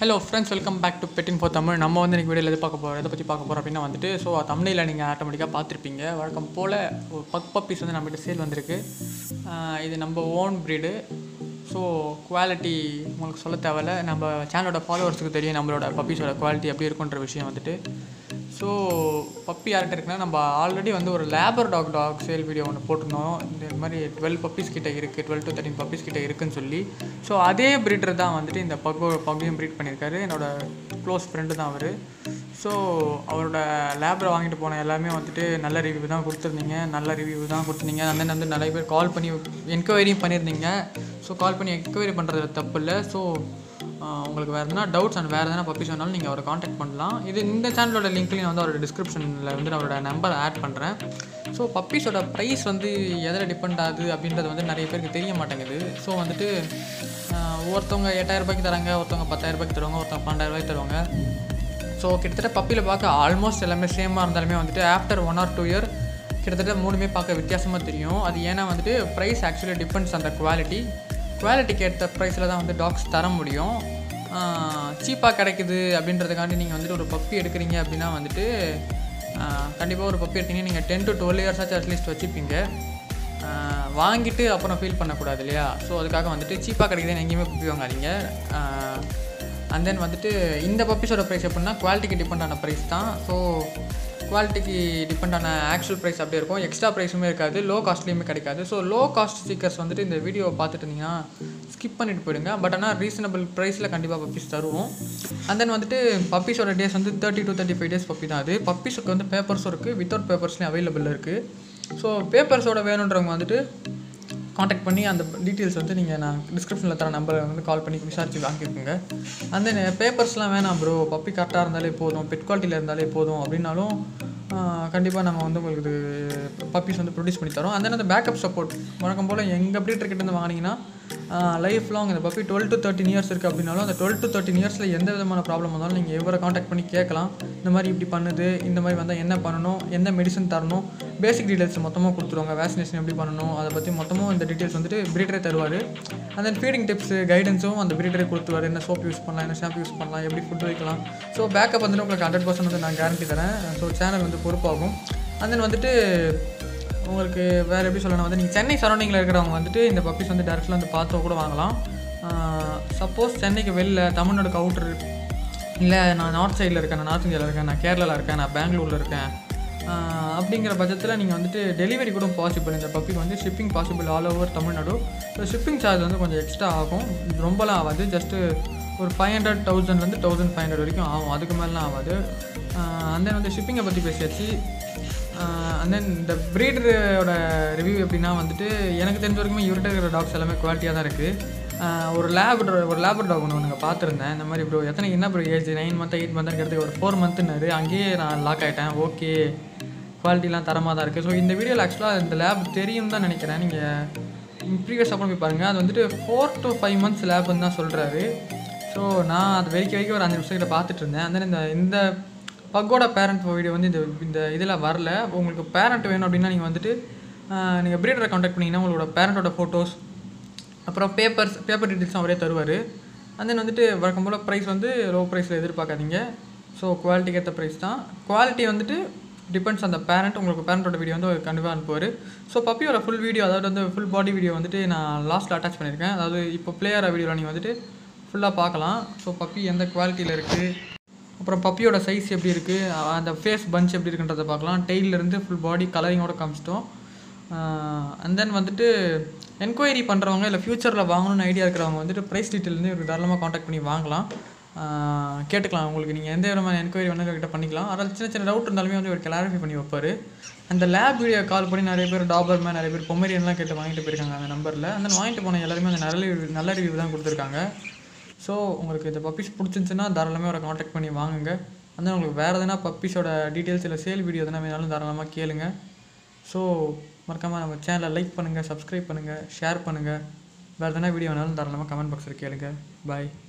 hello friends welcome back to பெட்டின் for Tamil நம்ம வந்து இன்றைக்கி வீடியோவில் எது பார்க்க போகிறோம் எதை பற்றி பார்க்க போகிறோம் அப்படின்னா வந்துட்டு ஸோ தமிழில் நீங்கள் ஆட்டோமேட்டிக்காக பார்த்துருப்பீங்க வழக்கம் போல் ஒரு பக் பப்பீஸ் வந்து நம்மகிட்ட சேல் வந்திருக்கு ஆஹ் இது நம்ம ஓன் ப்ரீடு ஸோ குவாலிட்டி உங்களுக்கு சொல்ல தேவையில்ல நம்ம சேனலோட ஃபாலோவர்ஸுக்கு தெரியும் நம்மளோட பப்பீஸோட குவாலிட்டி எப்படி இருக்குன்ற விஷயம் வந்துட்டு ஸோ பப்பி யார்கிட்ட இருக்குன்னா நம்ம ஆல்ரெடி வந்து ஒரு லேபர் டாக் டாக் சேல் வீடியோ ஒன்று போட்டிருந்தோம் இந்த மாதிரி டுவெல் பப்பீஸ் கிட்ட இருக்குது டுவெல் டு தேர்ட்டின் பப்பீஸ் கிட்ட இருக்குன்னு சொல்லி ஸோ அதே ப்ரீடர் தான் வந்துட்டு இந்த பக்கோ பப்பியும் ப்ரீட் பண்ணியிருக்காரு என்னோட க்ளோஸ் ஃப்ரெண்டு தான் அவர் ஸோ அவரோட லேபரை வாங்கிட்டு போன எல்லாமே வந்துட்டு நல்ல ரிவ்யூ தான் கொடுத்துருந்தீங்க நல்ல ரிவ்யூ தான் கொடுத்துருந்தீங்க அந்த வந்து நிறைய பேர் கால் பண்ணி என்கொயரியும் பண்ணியிருந்தீங்க ஸோ கால் பண்ணி என்கொயரி பண்ணுறது தப்பு இல்லை ஸோ ஆஹ் உங்களுக்கு வேறு எதனா டவுட்ஸ் அண்ட் வேறு எதனா பப்பீஸ் வேணாலும் நீங்கள் அவரை காண்டாக்ட் பண்ணலாம் இது இந்த சேனலோட லிங்க்லையும் வந்து அவரோட டிஸ்கிரிப்ஷனில் வந்து நான் அவரோட நம்பர் ஆட் பண்ணுறேன் ஸோ பப்பீஸோட ப்ரைஸ் வந்து எதில் டிபெண்ட் ஆகுது அப்படின்றது வந்து நிறைய பேருக்கு தெரிய மாட்டேங்குது ஸோ வந்துட்டு ஆஹ் ஒருத்தவங்க எட்டாயிரம் ரூபாய்க்கு தராங்க ஒருத்தவங்க பத்தாயிரம் ரூபாய்க்கு தருவாங்க ஒருத்தவங்க பன்னெண்டாயிரம் ரூபாய்க்கு தருவாங்க ஸோ கிட்டத்தட்ட பப்பியில் பார்க்க ஆல்மோஸ்ட் எல்லாமே சேமாக இருந்தாலுமே வந்துட்டு after one or two year கிட்டத்தட்ட மூணுமே பார்க்க வித்தியாசமாக தெரியும் அது ஏன்னா வந்துட்டு ப்ரைஸ் ஆக்சுவலி டிபெண்ட்ஸ் அந்த குவாலிட்டி குவாலிட்டிக்கு ஏற்ற ப்ரைஸில் தான் வந்து டாக்ஸ் தர முடியும் சீப்பாக கிடைக்குது அப்படின்றதுக்காண்டி நீங்கள் வந்துட்டு ஒரு பப்பி எடுக்கிறீங்க அப்படின்னா வந்துட்டு கண்டிப்பாக ஒரு பப்பி எடுத்தீங்கன்னா நீங்கள் டென் டு டுவெல் இயர்ஸ் ஆச்சு அட்லீஸ்ட் வச்சுப்பீங்க ஆஹ் வாங்கிட்டு அப்புறம் ஃபீல் பண்ணக்கூடாது இல்லையா ஸோ அதுக்காக வந்துட்டு சீப்பாக கிடைக்குதுன்னு எங்கேயுமே பப்பி வாங்காதீங்க அண்ட் தென் வந்துட்டு இந்த பப்பீஸோட ப்ரைஸ் எப்படின்னா குவாலிட்டிக்கு டிபெண்ட் ஆன ப்ரைஸ் தான் ஸோ குவாலிட்டிக்கு டிபெண்ட் ஆன ஆக்சுவல் ப்ரைஸ் அப்படியே இருக்கும் எக்ஸ்ட்ரா ப்ரைஸுமே இருக்காது லோ காஸ்ட்லேயுமே கிடைக்காது ஸோ லோ காஸ்ட் ஸ்டிக்கர்ஸ் வந்துட்டு இந்த வீடியோவை பார்த்துட்டு இருந்தீங்கன்னா ஸ்கிப் பண்ணிட்டு போயிடுங்க பட் ஆனால் ரீசனபிள் ப்ரைஸில் கண்டிப்பாக பப்பீஸ் தருவோம் அண்ட் தென் வந்துட்டு பப்பீஸோட டேஸ் வந்து thirty to thirty five days puppy தான் அது பப்பீஸுக்கு வந்து பேப்பர்ஸும் இருக்குது வித்தவுட் பேப்பர்ஸ்லேயும் அவைலபிள் இருக்குது ஸோ பேப்பர்ஸோட வேணுன்றவங்க வந்துட்டு காண்டாக்ட் பண்ணி அந்த டீட்டெயில்ஸ் வந்து நீங்கள் நான் டிஸ்கிரிப்ஷனில் தர நம்பரை வந்து கால் பண்ணி விசாரிச்சு வாங்கிக்கோங்க அந்த பேப்பர்ஸ்லாம் வேணாம் ப்ரோ பப்பி கரெக்டாக இருந்தாலே போதும் பெட் குவாலிட்டியில் இருந்தாலே போதும் அப்படின்னாலும் கண்டிப்பாக நாங்கள் வந்து உங்களுக்கு பப்பீஸ் வந்து ப்ரொடியூஸ் பண்ணி தரோம் அந்த அந்த பேக்கப் சப்போர்ட் வழக்கம் போல் எங்கள் ப்ரீடர் கிட்ட இருந்து வாங்கினீங்கன்னா லைஃப் லாங் இந்த puppy twelve to thirteen years இருக்குது அப்படின்னாலும் அந்த டுவெல் டு தேர்ட்டின் இயர்ஸில் எந்த விதமான ப்ராப்ளம் வந்தாலும் நீங்கள் எவரை காண்டாக்ட் பண்ணி கேட்கலாம் இந்த மாதிரி இப்படி பண்ணுது இந்த மாதிரி வந்தால் என்ன பண்ணணும் எந்த மெடிசன் தரணும் பேசிக் டீட்டெயில்ஸ் மொத்தமாக கொடுத்துருவாங்க வேக்சினேஷன் எப்படி பண்ணணும் அதை பற்றி மொத்தமும் இந்த டீட்டெயில்ஸ் வந்துட்டு ப்ரீடரே தருவார் அந்த தென் ஃபீடிங் டிப்ஸ் கைடன்ஸும் அந்த ப்ரீடரே கொடுத்துருவார் என்ன சோப் யூஸ் பண்ணலாம் என்ன ஷாம்பு யூஸ் பண்ணலாம் எப்படி ஃபுட் வைக்கலாம் ஸோ பேக்கப் வந்துட்டு உங்களுக்கு ஹண்ட்ரட் பர்சன்ட் வந்து நான் கேரண்டி தரேன் ஸோ சேனல் வந்து பொறுப்பாகும் and then வந்துட்டு உங்களுக்கு வேறு எப்படி சொல்லணும் வந்து நீங்கள் சென்னை சரௌண்டிங்கில் இருக்கிறவங்க வந்துட்டு இந்த பப்பீஸ் வந்து டேரெக்டில் வந்து பார்த்தோ கூட வாங்கலாம் சப்போஸ் சென்னைக்கு வெளில தமிழ்நாடுக்கு அவுட்ரு இல்லை நான் நார்த் சைடில் இருக்கேன் நான் நார்த் இந்தியாவில் இருக்கேன் நான் கேரளாவில் இருக்கேன் நான் பெங்களூரில் இருக்கேன் ஆஹ் அப்படிங்கிற பட்சத்தில் நீங்கள் வந்துட்டு டெலிவரி கூட பாசிபிள் இந்த பப்பிக்கு வந்து shipping possible all over Tamil Nadu so shipping charge வந்து கொஞ்சம் எக்ஸ்ட்ரா ஆகும் இது ரொம்பலாம் ஆகாது ஜஸ்ட்டு ஒரு ஃபைவ் ஹண்ட்ரட் தௌசண்ட்லேருந்து தௌசண்ட் ஃபைவ் ஹண்ட்ரட் வரைக்கும் ஆகும் அதுக்கு மேலாம் ஆகாது அந்த வந்து ஷிப்பிங்கை பற்றி பேசியாச்சு அண்ட் தென் இந்த ப்ரீடரோட ரிவ்யூ எப்படின்னா வந்துட்டு எனக்கு தெரிஞ்ச வரைக்குமே இவர்கிட்ட இருக்கிற டாக்ஸ் எல்லாமே குவாலிட்டியாக தான் இருக்குது ஒரு லேப் ஒரு லேபர் டாக் ஒன்று ஒன்று பார்த்துருந்தேன் இந்த மாதிரி ப்ரோ எத்தனை என்ன bro age nine month eight மந்த்ங்கிறது ஒரு ஃபோர் மந்த்துனாரு அங்கேயே நான் லாக் ஆகிட்டேன் ஓகே குவாலிட்டிலாம் தரமாக தான் இருக்குது ஸோ இந்த வீடியோவில் ஆக்சுவலாக இந்த லேப் தெரியும் தான் நினைக்கிறேன் நீங்கள் ப்ரீவியஸ் அப்புறம் போய் பாருங்கள் அது வந்துட்டு ஃபோர் டு ஃபைவ் மந்த்ஸ் லேப்னு தான் சொல்கிறாரு ஸோ நான் அது வரைக்கும் வரைக்கும் ஒரு அஞ்சு நிமிஷம் கிட்ட பார்த்துட்டு இருந்தேன் அந்த இந்த இந்த பக்கோட பேரண்ட் வீடியோ வந்து இந்த இந்த இதில் வரல உங்களுக்கு பேரண்ட் வேணும் அப்படின்னா நீங்கள் வந்துட்டு நீங்கள் ப்ரீடரை காண்டாக்ட் பண்ணிங்கன்னா உங்களோட பேரண்ட்டோட ஃபோட்டோஸ் அப்புறம் பேப்பர்ஸ் பேப்பர் டீட்டெயில்ஸும் அவரே தருவார் and then வந்துட்டு வழக்கம் போல் ப்ரைஸ் வந்து லோ ப்ரைஸில் எதிர்பார்க்காதீங்க ஸோ குவாலிட்டிக்கு ஏற்ற ப்ரைஸ் தான் குவாலிட்டி வந்துட்டு டிபெண்ட்ஸ் அந்த பேரண்ட் உங்களுக்கு பேரண்ட்டோட வீடியோ வந்து கண்டிப்பாக அனுப்புவார் ஸோ பப்பியோட ஃபுல் வீடியோ அதாவது வந்து ஃபுல் பாடி வீடியோ வந்துட்டு நான் லாஸ்ட்டில் அட்டாச் பண்ணியிருக்கேன் அதாவது இப்போ பிளேயர் வீடியோவில் நீங்கள் வந்துட்டு ஃபுல்லாக பார்க்கலாம் ஸோ பப்பி எந்த குவாலிட்டியில் இருக்குது அப்புறம் பப்பியோட சைஸ் எப்படி இருக்குது அந்த ஃபேஸ் பஞ்ச் எப்படி இருக்குன்றதை பார்க்கலாம் டெய்லேருந்து ஃபுல் பாடி கலரிங்கோட காமிச்சிட்டோம் அண்ட் தென் வந்துட்டு என்கொயரி பண்ணுறவங்க இல்லை ஃப்யூச்சரில் வாங்கணும்னு ஐடியா இருக்கிறவங்க வந்துட்டு ப்ரைஸ் டீட்டெயில் வந்து இவருக்கு தாராளமாக காண்டாக்ட் பண்ணி வாங்கலாம் ஆஹ் கேட்டுக்கலாம் உங்களுக்கு நீங்கள் எந்த விதமான என்கொயரி வேணாலும் கிட்ட பண்ணிக்கலாம் அதில் சின்ன சின்ன டவுட் இருந்தாலுமே வந்து இவர் கிளாரிஃபை பண்ணி வைப்பார் அந்த லேப் வீடியோ கால் பண்ணி நிறைய பேர் டாபர்மேன் நிறைய பேர் பொம்மரியன்லாம் கேட்டு வாங்கிட்டு போயிருக்காங்க அந்த நம்பரில் அந்த வாங்கிட்டு போன எல்லாருமே அந்த நல்ல review- நல்ல ரிவ்யூ தான் கொடுத்துருக்காங்க ஸோ உங்களுக்கு இந்த பப்பீஸ் பிடிச்சிருந்துச்சுன்னா தாராளமாக ஒரு காண்டாக்ட் பண்ணி வாங்குங்க அந்த உங்களுக்கு வேறு எதனா பப்பீஸோட டீட்டெயில்ஸ் இல்லை சேல் வீடியோ எதனா வேணாலும் தாராளமாக கேளுங்க ஸோ மறக்காமல் நம்ம சேனலை லைக் பண்ணுங்கள் சப்ஸ்கிரைப் பண்ணுங்கள் ஷேர் பண்ணுங்கள் வேறு எதனா வீடியோ வேணாலும் தாராளமாக கமெண்ட் பாக்ஸில் கேளுங்க பாய்